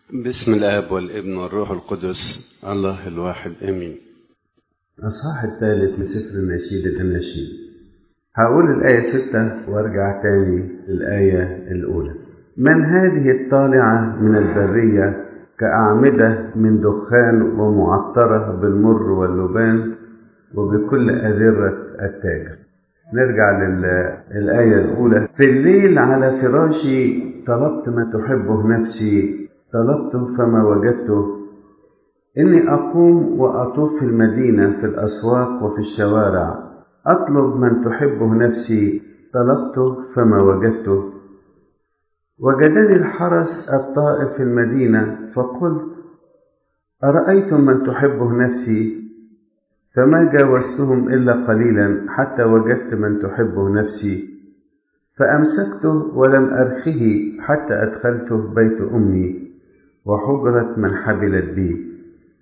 بسم الآب والابن والروح القدس الله الواحد آمين الأصحاح الثالث من سفر النشيد الأناشيد هقول الآية ستة وارجع تاني للآية الأولى من هذه الطالعة من البرية كأعمدة من دخان ومعطرة بالمر واللبان وبكل أذرة التاجر نرجع للآية الأولى في الليل على فراشي طلبت ما تحبه نفسي طلبت فما وجدته إني أقوم وأطوف في المدينة في الأسواق وفي الشوارع أطلب من تحبه نفسي طلبته فما وجدته وجدني الحرس الطائف في المدينة فقلت أرأيتم من تحبه نفسي فما جاوزتهم إلا قليلا حتى وجدت من تحبه نفسي فأمسكته ولم أرخه حتى أدخلته بيت أمي وحجرة من حبلت بي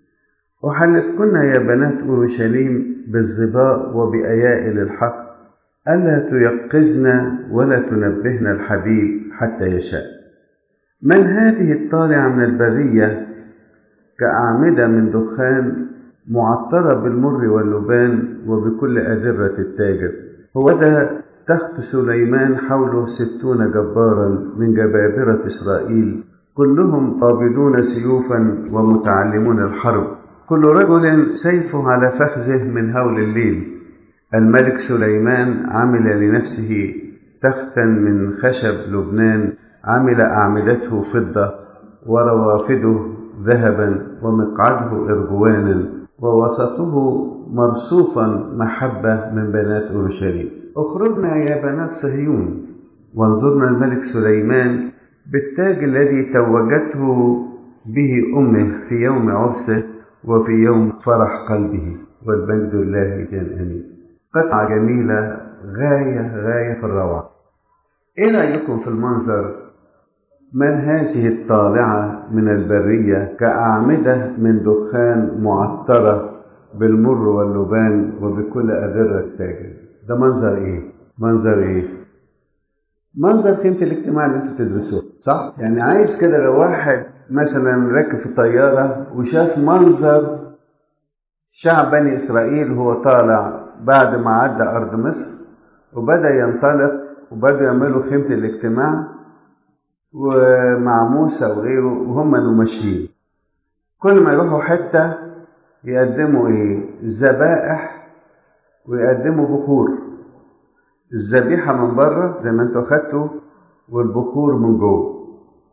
أحلفكن يا بنات أورشليم بالظباء وبأيائل الحق ألا تيقظن ولا تنبهن الحبيب حتى يشاء من هذه الطالعة من البرية كأعمدة من دخان معطرة بالمر واللبان وبكل أذرة التاجر هو ده تخت سليمان حوله ستون جبارا من جبابرة إسرائيل كلهم قابضون سيوفا ومتعلمون الحرب كل رجل سيفه على فخذه من هول الليل الملك سليمان عمل لنفسه تختا من خشب لبنان عمل أعمدته فضة وروافده ذهبا ومقعده إرجوانا ووسطه مرصوفا محبة من بنات أورشليم اخرجنا يا بنات صهيون وانظرنا الملك سليمان بالتاج الذي توجته به أمه في يوم عرسه وفي يوم فرح قلبه والمجد الله كان أمين قطعة جميلة غاية غاية في الروعة إيه رأيكم في المنظر من هذه الطالعة من البرية كأعمدة من دخان معطرة بالمر واللبان وبكل أذرة التاجر ده منظر إيه؟ منظر إيه؟ منظر قيمة الاجتماع اللي انتوا بتدرسوه صح؟ يعني عايز كده لو واحد مثلا راكب في طيارة وشاف منظر شعب بني إسرائيل وهو طالع بعد ما عدى أرض مصر وبدأ ينطلق وبدأ يعملوا خيمة الاجتماع ومع موسى وغيره وهم ماشيين كل ما يروحوا حتة يقدموا ايه ذبائح ويقدموا بخور الذبيحة من بره زي ما انتوا خدتوا والبخور من جوه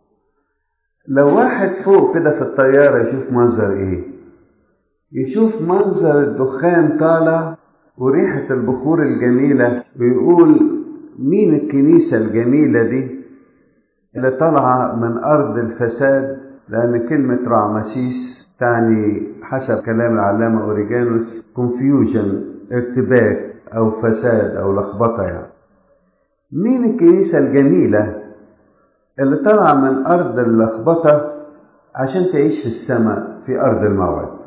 لو واحد فوق كده في الطيارة يشوف منظر ايه يشوف منظر الدخان طالع وريحة البخور الجميلة ويقول مين الكنيسة الجميلة دي اللي طالعة من أرض الفساد لأن كلمة رعمسيس تعني حسب كلام العلامة أوريجانوس confusion ارتباك أو فساد أو لخبطة يعني مين الكنيسة الجميلة اللي طالعة من أرض اللخبطة عشان تعيش في السماء في أرض الموعد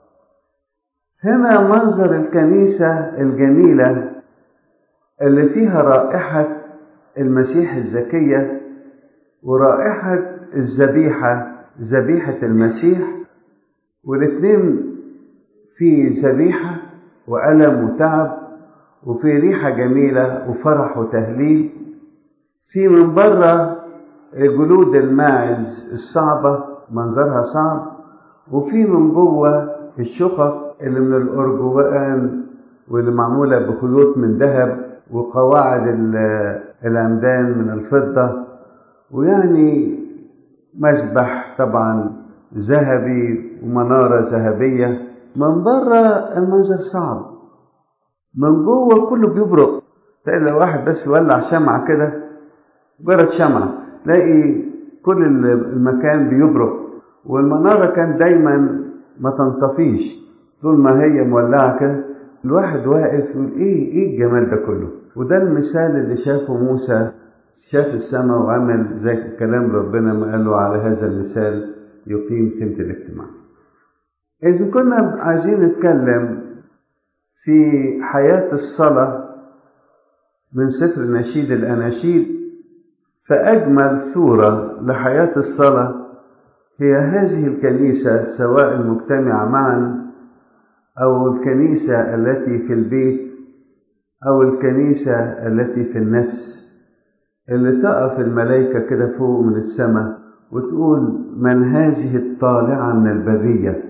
هنا منظر الكنيسة الجميلة اللي فيها رائحة المسيح الزكية ورائحة الذبيحة ذبيحة المسيح والاثنين في ذبيحة وألم وتعب وفي ريحة جميلة وفرح وتهليل في من بره جلود الماعز الصعبة منظرها صعب وفي من جوه الشقق اللي من الأرجوان واللي معمولة بخيوط من ذهب وقواعد العمدان من الفضة ويعني مسبح طبعا ذهبي ومنارة ذهبية من بره المنظر صعب من جوه كله بيبرق تلاقي لو واحد بس يولع شمعة كده مجرد شمعة تلاقي كل المكان بيبرق والمنارة كان دايما ما تنطفيش طول ما هي مولعة كده الواحد واقف يقول ايه ايه الجمال ده كله وده المثال اللي شافه موسى شاف السماء وعمل زي كلام ربنا ما قال له على هذا المثال يقيم قيمة الاجتماع إذا كنا عايزين نتكلم في حياة الصلاة من سفر نشيد الأناشيد فأجمل صورة لحياة الصلاة هي هذه الكنيسة سواء المجتمعة معا أو الكنيسة التي في البيت أو الكنيسة التي في النفس اللي تقف الملائكة كده فوق من السماء وتقول من هذه الطالعة من البرية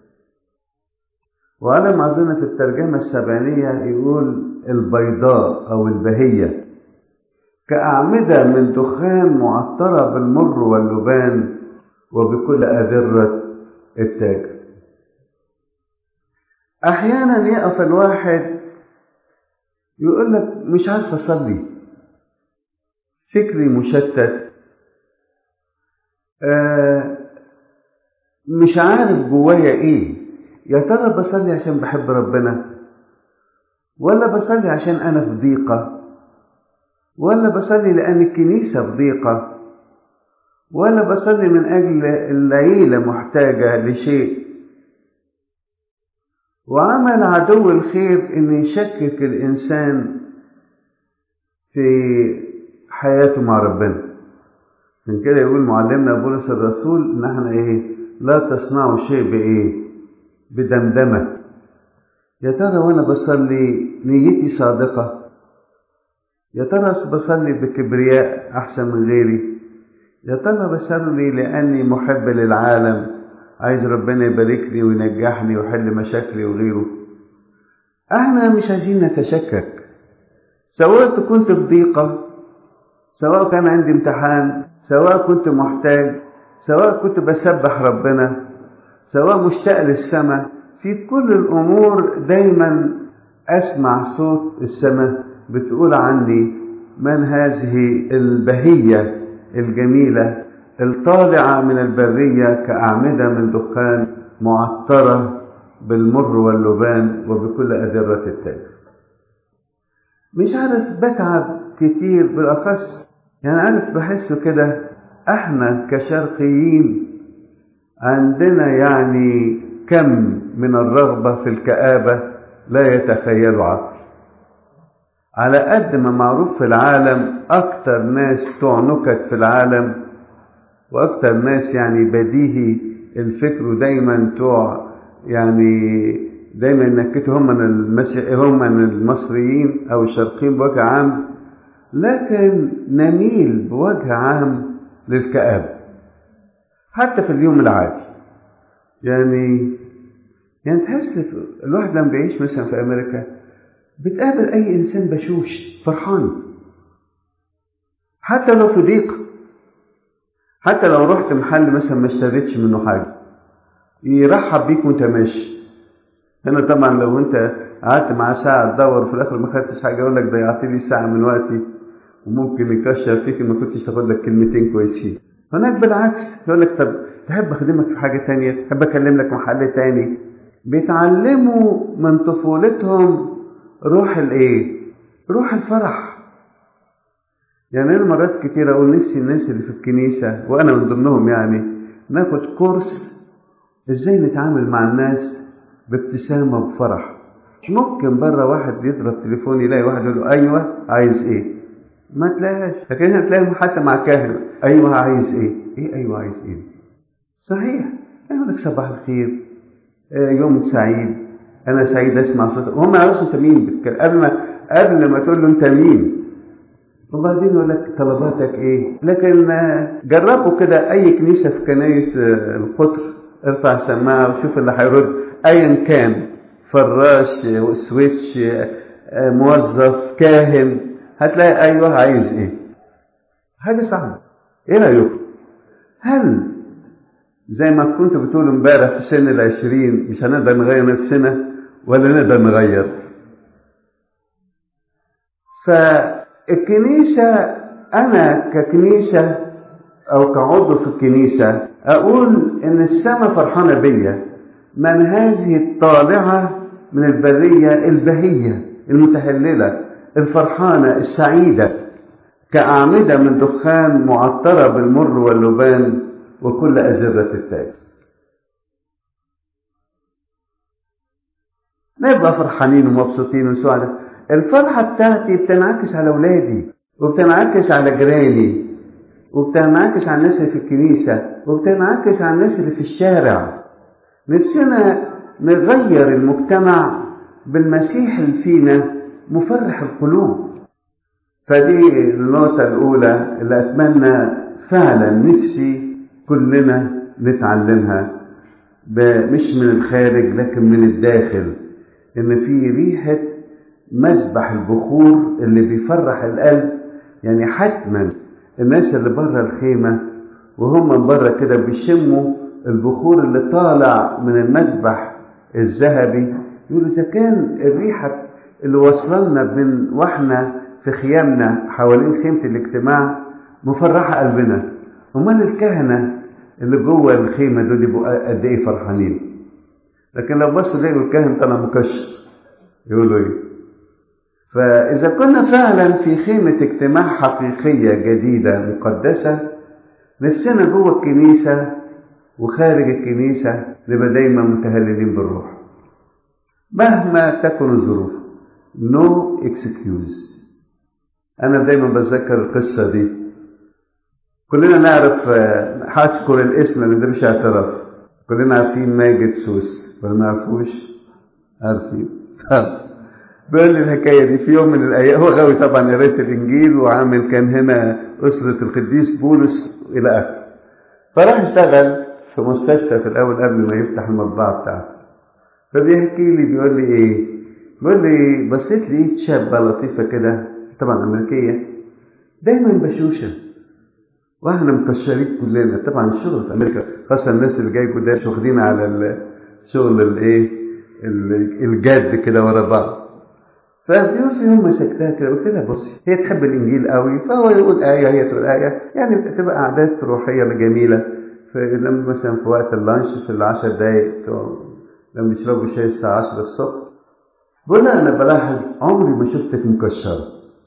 وعلى ما أظن في الترجمة السبعينية يقول البيضاء أو البهية كأعمدة من دخان معطرة بالمر واللبان وبكل أذرة التاج أحيانا يقف الواحد يقول لك مش عارف أصلي فكري مشتت آه مش عارف جوايا إيه يا ترى بصلي عشان بحب ربنا ولا بصلي عشان أنا في ضيقة ولا بصلي لأن الكنيسة في ضيقة ولا بصلي من أجل العيلة محتاجة لشيء وعمل عدو الخير أن يشكك الإنسان في حياته مع ربنا من كده يقول معلمنا بولس الرسول ان احنا ايه لا تصنعوا شيء بايه بدمدمه يا ترى وانا بصلي نيتي صادقه يا ترى بصلي بكبرياء احسن من غيري يا ترى بصلي لاني محب للعالم عايز ربنا يباركني وينجحني ويحل مشاكلي وغيره احنا مش عايزين نتشكك سواء كنت في ضيقه سواء كان عندي امتحان سواء كنت محتاج سواء كنت بسبح ربنا سواء مشتاق للسماء في كل الأمور دايما أسمع صوت السماء بتقول عني من هذه البهية الجميلة الطالعة من البرية كأعمدة من دخان معطرة بالمر واللبان وبكل أذرة التاج مش عارف بتعب كتير بالأخص يعني عارف بحسه كده احنا كشرقيين عندنا يعني كم من الرغبة في الكآبة لا يتخيل عقل على قد ما معروف في العالم أكتر ناس بتوع نكت في العالم وأكتر ناس يعني بديهي الفكر ودايما بتوع يعني دايما ينكتوا هم من المسيح هم من المصريين أو الشرقيين بوجه عام لكن نميل بوجه عام للكآبة حتى في اليوم العادي يعني يعني تحس الواحد لما بيعيش مثلا في أمريكا بتقابل أي إنسان بشوش فرحان حتى لو في ضيق حتى لو رحت محل مثلا ما اشتريتش منه حاجة يرحب بيك وانت ماشي هنا طبعا لو انت قعدت معاه ساعة تدور وفي الآخر ما خدتش حاجة يقول لك ضيعت لي ساعة من وقتي وممكن يكشف فيك ما كنتش تاخد لك كلمتين كويسين هناك بالعكس يقول لك طب تحب اخدمك في حاجة تانية تحب اكلم لك محل تاني بيتعلموا من طفولتهم روح الايه روح الفرح يعني انا مرات كتير اقول نفسي الناس اللي في الكنيسة وانا من ضمنهم يعني ناخد كورس ازاي نتعامل مع الناس بابتسامة وبفرح مش ممكن بره واحد يضرب تليفون يلاقي واحد يقول له ايوه عايز ايه ما تلاقيهاش لكن هنا تلاقيهم حتى مع كاهن ايوه عايز ايه ايه ايوه عايز ايه صحيح يقول لك صباح الخير آه يوم سعيد انا سعيد اسمع صوتك وهم يعرفوا انت مين بتتكلم قبل ما قبل ما تقول له انت مين وبعدين يقول لك طلباتك ايه لكن جربوا كده اي كنيسه في كنايس القطر ارفع سماعه وشوف اللي هيرد ايا كان فراش سويتش موظف كاهن هتلاقي ايوه عايز ايه حاجه صعبه ايه رايكم هل زي ما كنت بتقول امبارح في سن العشرين مش هنقدر نغير نفسنا ولا نقدر نغير فالكنيسة أنا ككنيسة أو كعضو في الكنيسة أقول إن السماء فرحانة بيا من هذه الطالعة من البرية البهية المتهللة الفرحانة السعيدة كأعمدة من دخان معطرة بالمر واللبان وكل أزرة التاج نبقى فرحانين ومبسوطين وسعداء الفرحة بتاعتي بتنعكس على أولادي وبتنعكس على جيراني وبتنعكس على الناس اللي في الكنيسة وبتنعكس على الناس اللي في الشارع نفسنا نغير المجتمع بالمسيح اللي فينا مفرح القلوب فدي النقطة الأولى اللي أتمنى فعلا نفسي كلنا نتعلمها مش من الخارج لكن من الداخل إن في ريحة مسبح البخور اللي بيفرح القلب يعني حتما الناس اللي بره الخيمة وهم من بره كده بيشموا البخور اللي طالع من المسبح الذهبي يقولوا إذا كان الريحة اللي وصلنا من واحنا في خيامنا حوالين خيمة الاجتماع مفرحة قلبنا أمال الكهنة اللي جوه الخيمة دول يبقوا قد إيه فرحانين لكن لو بصوا لقوا الكاهن طلع مكشر يقولوا إيه فإذا كنا فعلا في خيمة اجتماع حقيقية جديدة مقدسة نفسنا جوه الكنيسة وخارج الكنيسة نبقى دايما متهللين بالروح مهما تكن الظروف no excuse أنا دايما بتذكر القصة دي كلنا نعرف هذكر الاسم لأن ده مش اعتراف كلنا عارفين ماجد سوس ولا ما نعرفوش عارفين بيقول لي الحكايه دي في يوم من الايام هو غاوي طبعا قرايه الانجيل وعامل كان هنا اسره القديس بولس الى اخره فراح اشتغل في مستشفى في الاول قبل ما يفتح المطبعه بتاعته فبيحكي لي بيقول لي ايه بيقول لي بصيت لقيت شابه لطيفه كده طبعا امريكيه دايما بشوشه واحنا مكشرين كلنا طبعا الشغل في امريكا خاصه الناس اللي جاي جداد واخدين على الشغل الايه الجاد كده ورا بعض فبيقول في يوم مسكتها كده قلت لها بصي هي تحب الانجيل قوي فهو يقول ايه هي تقول ايه يعني بتبقى قعدات روحيه جميله فلما مثلا في وقت اللانش في العشر دقايق لما بيشربوا شاي الساعه 10 الصبح بقول لها انا بلاحظ عمري ما شفتك مكشره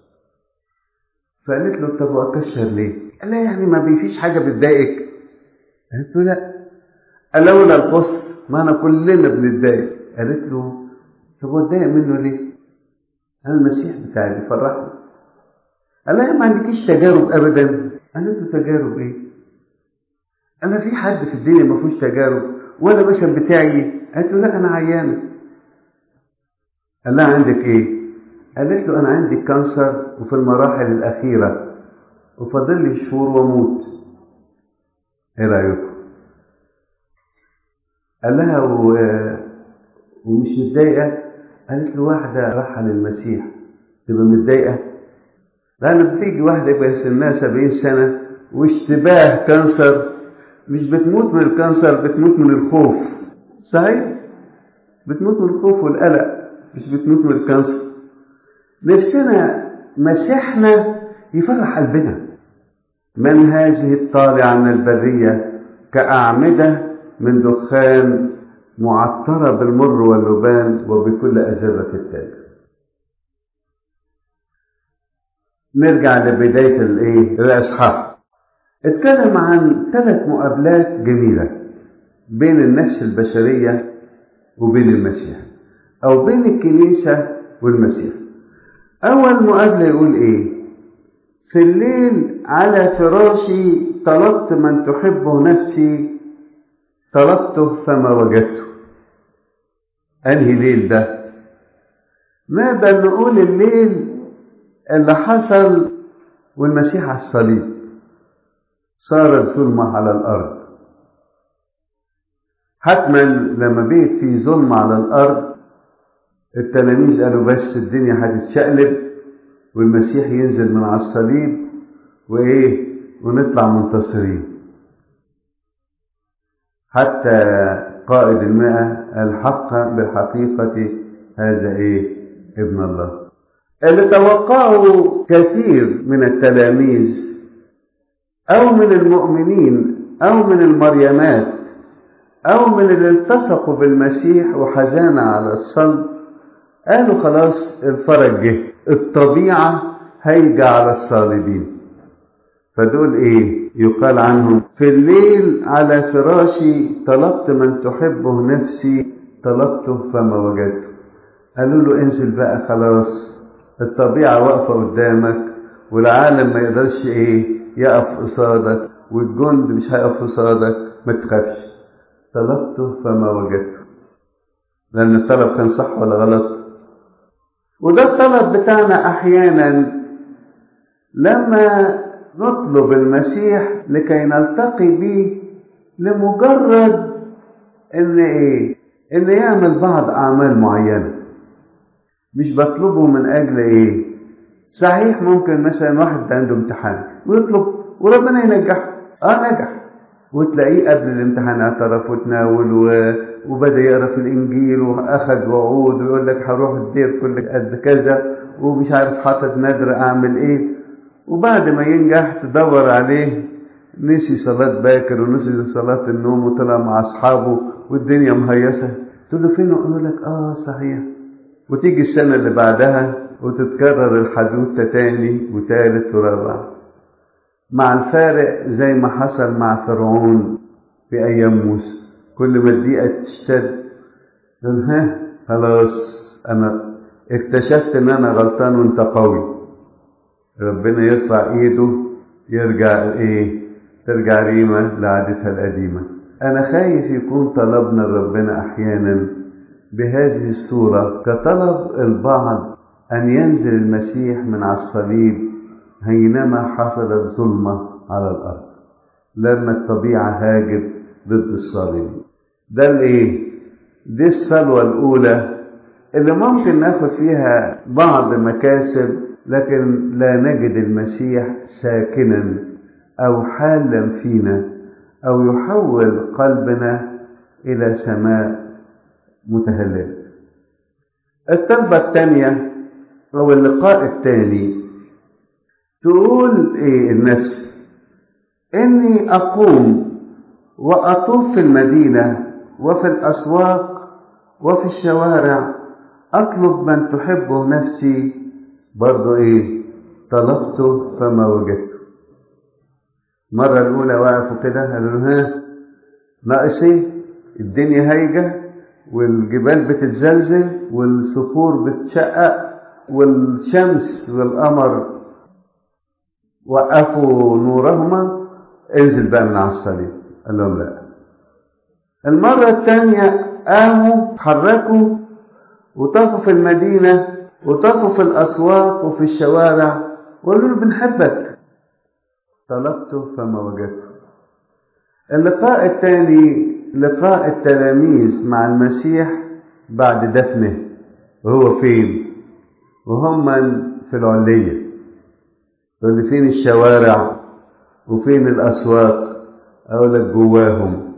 فقالت له طب واكشر ليه؟ قال لها يعني ما فيش حاجه بتضايقك قالت له لا قال لولا البص ما انا كلنا بنتضايق قالت له طب واتضايق منه ليه؟ أنا المسيح بتاعي بيفرحني قال لها ما عندكيش تجارب أبدا قالت له تجارب إيه؟ قال لها في حد في الدنيا ما فيهوش تجارب ولا مثلا بتاعي قالت له لا أنا عيانة قال لها عندك إيه؟ قالت له أنا عندي كانسر وفي المراحل الأخيرة وفاضل لي شهور وأموت إيه رأيكم؟ قال لها و... ومش متضايقة قالت له واحدة راحة للمسيح تبقى متضايقة لأن بتيجي واحدة يبقى سنها سبعين سنة واشتباه كانسر مش بتموت من الكانسر بتموت من الخوف صحيح بتموت من الخوف والقلق مش بتموت من الكانسر نفسنا مسيحنا يفرح قلبنا من هذه الطالعة من البرية كأعمدة من دخان معطرة بالمر واللبان وبكل أزازة التاج نرجع لبداية الايه الإصحاح اتكلم عن ثلاث مقابلات جميلة بين النفس البشرية وبين المسيح أو بين الكنيسة والمسيح أول مقابلة يقول إيه في الليل على فراشي طلبت من تحبه نفسي طلبته فما وجدته أنهي ليل ده نقدر نقول الليل اللي حصل والمسيح على الصليب صارت ظلمة على الأرض حتما لما بيت في ظلمة على الأرض التلاميذ قالوا بس الدنيا هتتشقلب والمسيح ينزل من على الصليب وإيه ونطلع منتصرين حتى قائد المئة الحق بالحقيقة هذا إيه ابن الله اللي توقعه كثير من التلاميذ أو من المؤمنين أو من المريمات أو من اللي التصقوا بالمسيح وحزان على الصلب قالوا خلاص الفرج جه الطبيعة هيجي على الصالبين فدول ايه يقال عنهم في الليل على فراشي طلبت من تحبه نفسي طلبته فما وجدته قالوا له انزل بقى خلاص الطبيعة واقفة قدامك والعالم ما يقدرش ايه يقف قصادك والجند مش هيقف قصادك ما تخافش طلبته فما وجدته لأن الطلب كان صح ولا غلط وده الطلب بتاعنا أحيانا لما نطلب المسيح لكي نلتقي به لمجرد ان ايه ان يعمل بعض اعمال معينه مش بطلبه من اجل ايه صحيح ممكن مثلا واحد عنده امتحان ويطلب وربنا ينجحه اه نجح وتلاقيه قبل الامتحان اعترف وتناول و... وبدا يقرا في الانجيل واخذ وعود ويقول لك هروح الدير كل قد كذا ومش عارف حاطط نذر اعمل ايه وبعد ما ينجح تدور عليه نسي صلاة باكر ونسي صلاة النوم وطلع مع أصحابه والدنيا مهيسة تقول له فين يقول لك آه صحيح وتيجي السنة اللي بعدها وتتكرر الحدوتة تاني وتالت ورابع مع الفارق زي ما حصل مع فرعون في أيام موسى كل ما الدقيقة تشتد ها خلاص أنا اكتشفت إن أنا غلطان وأنت قوي ربنا يرفع إيده يرجع إيه ترجع ريمة لعادتها القديمة أنا خايف يكون طلبنا لربنا أحيانا بهذه الصورة كطلب البعض أن ينزل المسيح من على الصليب حينما حصلت ظلمة على الأرض لما الطبيعة هاجت ضد الصليب ده الإيه؟ دي الصلوة الأولى اللي ممكن ناخد فيها بعض مكاسب لكن لا نجد المسيح ساكنا أو حالا فينا أو يحول قلبنا إلى سماء متهللة الطلبة الثانية أو اللقاء الثاني تقول إيه النفس إني أقوم وأطوف في المدينة وفي الأسواق وفي الشوارع أطلب من تحبه نفسي برضو إيه طلبته فما وجدته المرة الأولى وقفوا كده قالوا له ها ناقص إيه الدنيا هايجة والجبال بتتزلزل والصخور بتشقق والشمس والقمر وقفوا نورهما انزل بقى من على الصليب قال لهم لا المرة الثانية قاموا اتحركوا وطافوا في المدينة وطافوا في الأسواق وفي الشوارع وقالوا له بنحبك طلبته فما وجدته اللقاء الثاني لقاء التلاميذ مع المسيح بعد دفنه وهو فين وهم في العلية اللي فين الشوارع وفين الأسواق أقول لك جواهم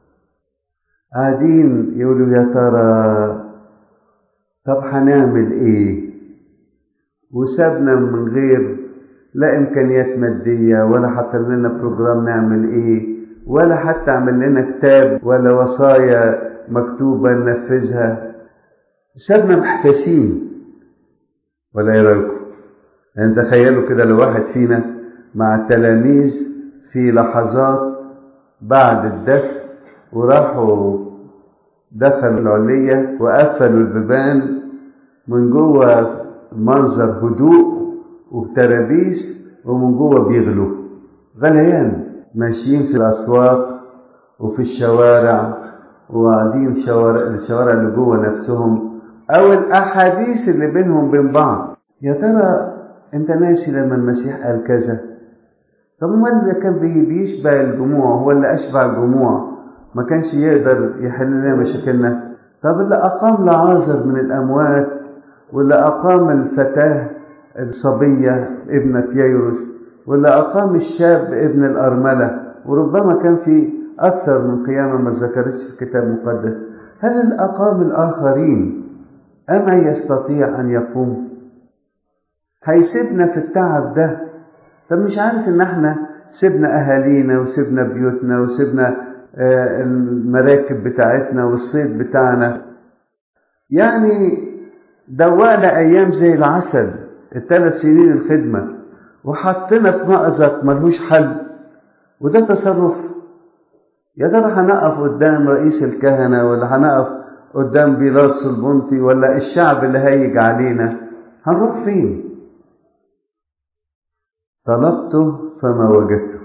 قاعدين يقولوا يا ترى طب هنعمل ايه وسابنا من غير لا امكانيات ماديه ولا حتى لنا بروجرام نعمل ايه ولا حتى عمل لنا كتاب ولا وصايا مكتوبه ننفذها سابنا محتاسين ولا ايه رايكم يعني تخيلوا كده لو واحد فينا مع التلاميذ في لحظات بعد الدفن وراحوا دخلوا العلية وقفلوا البيبان من جوه منظر هدوء وترابيس ومن جوه بيغلوا غليان ماشيين في الأسواق وفي الشوارع وقاعدين شوارع الشوارع اللي جوه نفسهم أو الأحاديث اللي بينهم بين بعض يا ترى أنت ناسي لما المسيح قال كذا طب ما اللي كان بيشبع الجموع هو اللي أشبع الجموع ما كانش يقدر يحل لنا مشاكلنا طب اللي أقام لعازر من الأموات واللي أقام الفتاة الصبية ابنة ييروس واللي أقام الشاب ابن الأرملة وربما كان في أكثر من قيامة ما ذكرتش في الكتاب المقدس هل اللي أقام الآخرين أما يستطيع أن يقوم هيسيبنا في التعب ده طب مش عارف ان احنا سيبنا اهالينا وسيبنا بيوتنا وسيبنا المراكب بتاعتنا والصيد بتاعنا يعني دوقنا ايام زي العسل الثلاث سنين الخدمه وحطينا في مأزق ملهوش حل وده تصرف يا ترى هنقف قدام رئيس الكهنه ولا هنقف قدام بيلاطس البنطي ولا الشعب اللي هيج علينا هنروح فين طلبته فما وجدته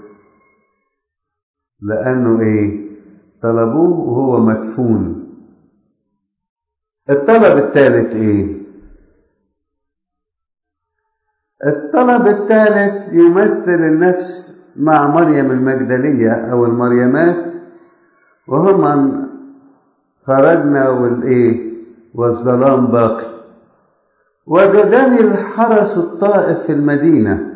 لأنه إيه طلبوه وهو مدفون الطلب الثالث إيه الطلب الثالث يمثل النفس مع مريم المجدلية أو المريمات وهم خرجنا والإيه والظلام باقي وجدني الحرس الطائف في المدينة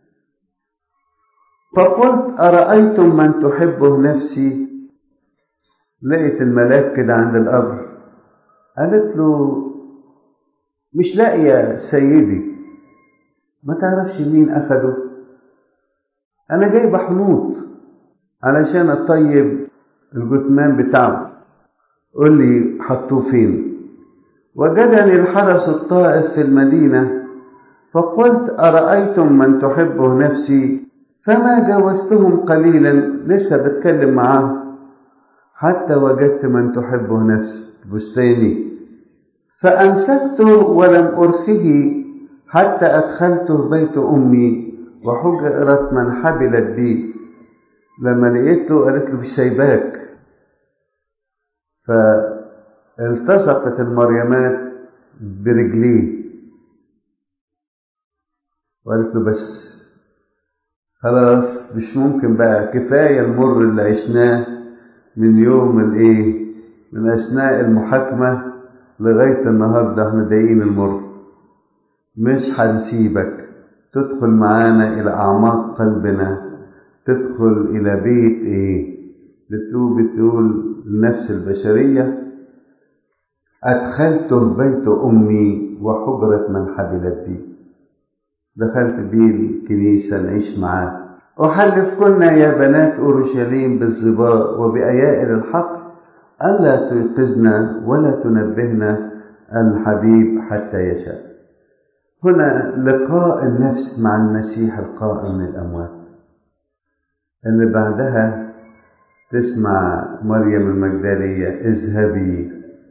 فقلت أرأيتم من تحبه نفسي لقيت الملاك كده عند القبر قالت له مش لاقية سيدي ما تعرفش مين أخده أنا جايبة حنوط علشان أطيب الجثمان بتاعه قول لي حطوه فين وجدني الحرس الطائف في المدينة فقلت أرأيتم من تحبه نفسي فما جاوزتهم قليلا لسه بتكلم معاه حتى وجدت من تحبه نفسي بستاني فأمسكته ولم أرخه حتى أدخلته بيت أمي وحجرت من حبلت بي لما لقيته قالت له سايباك فالتصقت المريمات برجليه وقالت له بس خلاص مش ممكن بقى كفاية المر اللي عشناه من يوم الايه من اثناء المحاكمة لغاية النهاردة احنا ضايقين المر مش هنسيبك تدخل معانا الى اعماق قلبنا تدخل الى بيت ايه بتقول بتقول النفس البشرية أدخلته بيت أمي وحجرة من حبلت بي دخلت بيه الكنيسة نعيش معاه أحلف كنا يا بنات أورشليم بالظباء وبأيائل الحق ألا تيقظنا ولا تنبهنا الحبيب حتى يشاء هنا لقاء النفس مع المسيح القائم من الأموات اللي بعدها تسمع مريم المجدلية اذهبي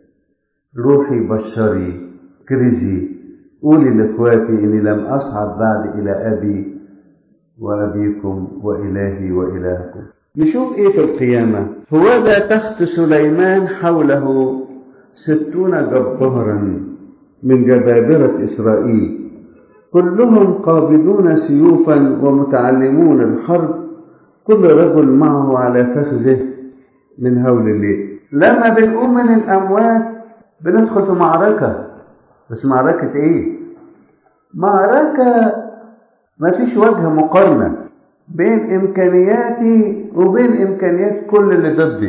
روحي بشري كرزي قولي لاخواتي اني لم اصعد بعد الى ابي وابيكم والهي والهكم نشوف ايه في القيامة هوذا تخت سليمان حوله ستون جبارا من جبابرة إسرائيل كلهم قابضون سيوفا ومتعلمون الحرب كل رجل معه على فخذه من هول الليل لما بنقوم من الأموات بندخل في معركة بس معركة إيه؟ معركة ما فيش وجه مقارنة بين إمكانياتي وبين إمكانيات كل اللي ضدي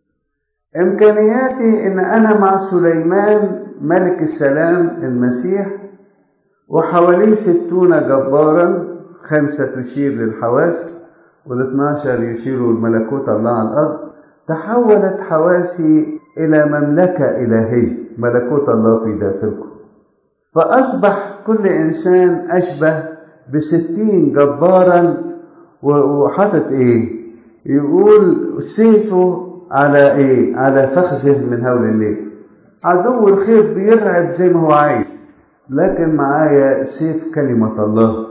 إمكانياتي إن أنا مع سليمان ملك السلام المسيح وحواليه ستون جبارا خمسة تشير للحواس والاثناشر يشيروا لملكوت الله على الأرض تحولت حواسي إلى مملكة إلهية ملكوت الله في داخلكم فأصبح كل إنسان أشبه بستين جبارا وحاطط إيه يقول سيفه على إيه على فخذه من هول الليل عدو الخير بيرعب زي ما هو عايز لكن معايا سيف كلمة الله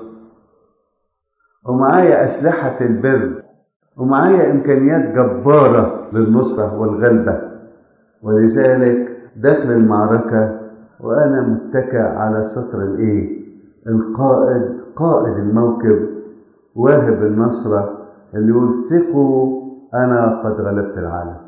ومعايا أسلحة البر ومعايا إمكانيات جبارة للنصرة والغلبة ولذلك داخل المعركة وأنا متكئ على سطر الإيه؟ القائد قائد الموكب واهب النصرة اللي يقول ثقوا أنا قد غلبت العالم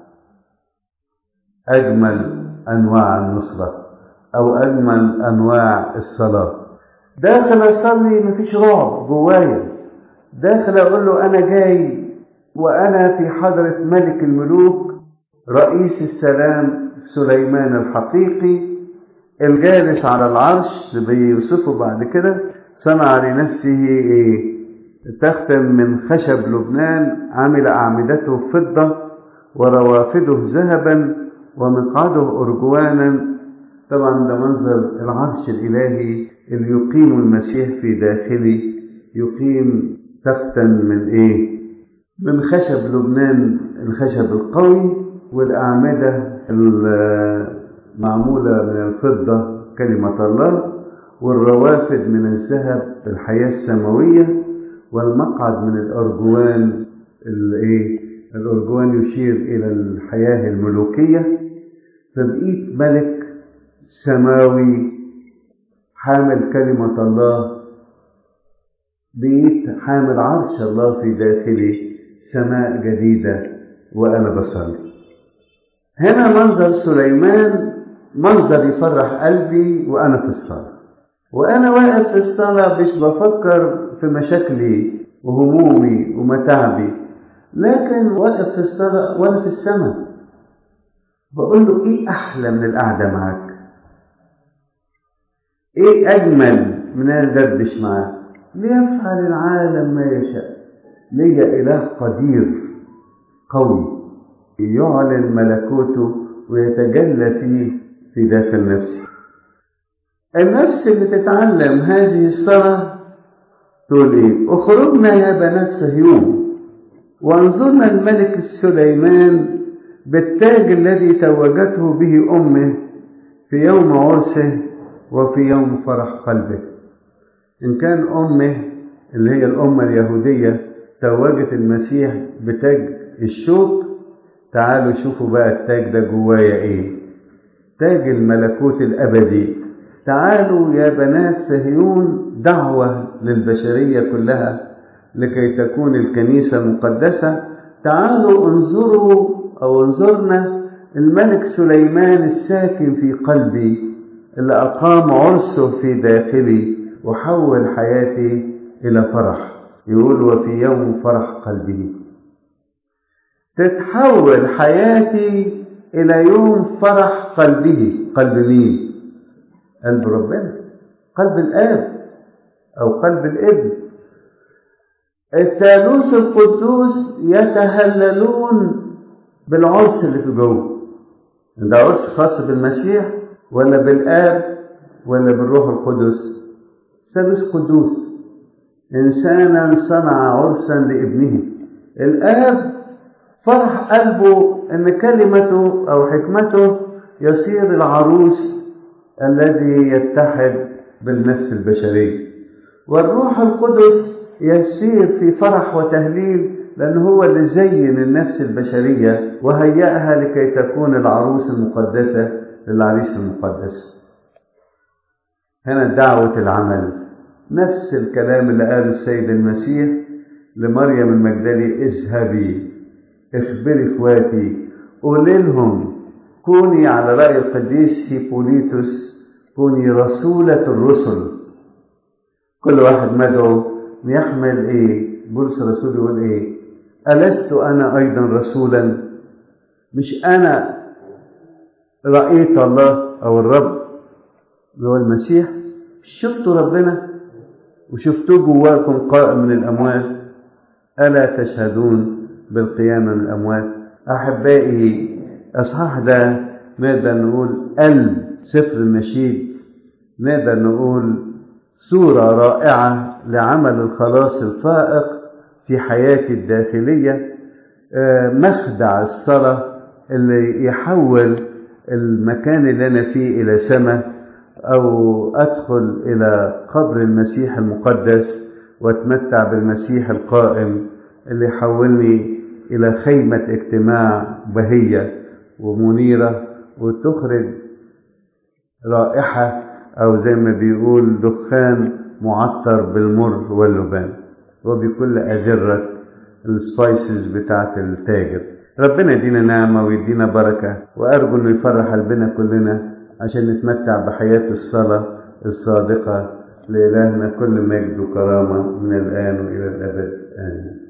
أجمل أنواع النصرة أو أجمل أنواع الصلاة داخل أصلي مفيش رعب جوايا داخل أقول له أنا جاي وأنا في حضرة ملك الملوك رئيس السلام سليمان الحقيقي الجالس على العرش اللي بيوصفه بعد كده صنع لنفسه إيه؟ تختم من خشب لبنان عمل أعمدته فضة وروافده ذهبا ومقعده أرجوانا طبعا ده منظر العرش الإلهي اللي يقيم المسيح في داخله يقيم تختا من إيه؟ من خشب لبنان الخشب القوي والأعمدة المعمولة من الفضة كلمة الله والروافد من الذهب الحياة السماوية والمقعد من الأرجوان الايه الأرجوان يشير إلى الحياة الملوكية فبقيت ملك سماوي حامل كلمة الله بقيت حامل عرش الله في داخلي سماء جديدة وأنا بصلي هنا منظر سليمان منظر يفرح قلبي وأنا في الصلاة وأنا واقف في الصلاة مش بفكر في مشاكلي وهمومي ومتاعبي لكن واقف في الصلاة وأنا في السماء بقول له إيه أحلى من القعدة معاك إيه أجمل من أن أدردش معاك ليفعل العالم ما يشاء ليا إله قدير قوي يعلن ملكوته ويتجلى فيه في داخل نفسي النفس اللي تتعلم هذه الصلاة تقول ايه اخرجنا يا بنات صهيون وانظرنا الملك سليمان بالتاج الذي توجته به امه في يوم عرسه وفي يوم فرح قلبه ان كان امه اللي هي الامه اليهوديه توجت المسيح بتاج الشوك تعالوا شوفوا بقى التاج ده جوايا ايه تاج الملكوت الابدي تعالوا يا بنات صهيون دعوه للبشريه كلها لكي تكون الكنيسه مقدسه تعالوا انظروا او انظرنا الملك سليمان الساكن في قلبي اللي اقام عرسه في داخلي وحول حياتي الى فرح يقول وفي يوم فرح قلبه تتحول حياتي إلى يوم فرح قلبه قلب مين؟ قلب ربنا قلب الآب أو قلب الابن الثالوث القدوس يتهللون بالعرس اللي في جوه ده عرس خاص بالمسيح ولا بالآب ولا بالروح القدس ثالوث قدوس إنسانا صنع عرسا لابنه الآب فرح قلبه ان كلمته او حكمته يصير العروس الذي يتحد بالنفس البشريه والروح القدس يسير في فرح وتهليل لأن هو اللي زين النفس البشرية وهيأها لكي تكون العروس المقدسة للعريس المقدس هنا دعوة العمل نفس الكلام اللي قاله السيد المسيح لمريم المجدلي اذهبي اخبري اخواتي قولي لهم كوني على رأي القديس هيبوليتوس كوني رسولة الرسل كل واحد مدعو يحمل ايه بولس الرسول يقول ايه ألست أنا أيضا رسولا مش أنا رأيت الله أو الرب اللي هو المسيح شفتوا ربنا وشفتوه جواكم قائم من الأموات ألا تشهدون بالقيامة من الأموات أحبائي أصحاح ده نقدر نقول قلب سفر النشيد نقدر نقول صورة رائعة لعمل الخلاص الفائق في حياتي الداخلية مخدع الصلاة اللي يحول المكان اللي أنا فيه إلى سماء أو أدخل إلى قبر المسيح المقدس وأتمتع بالمسيح القائم اللي يحولني إلى خيمة اجتماع بهية ومنيرة وتخرج رائحة أو زي ما بيقول دخان معطر بالمر واللبان وبكل أجرة السبايسز بتاعت التاجر ربنا يدينا نعمة ويدينا بركة وأرجو إنه يفرح قلبنا كلنا عشان نتمتع بحياة الصلاة الصادقة لإلهنا كل مجد وكرامة من الآن وإلى الأبد آمين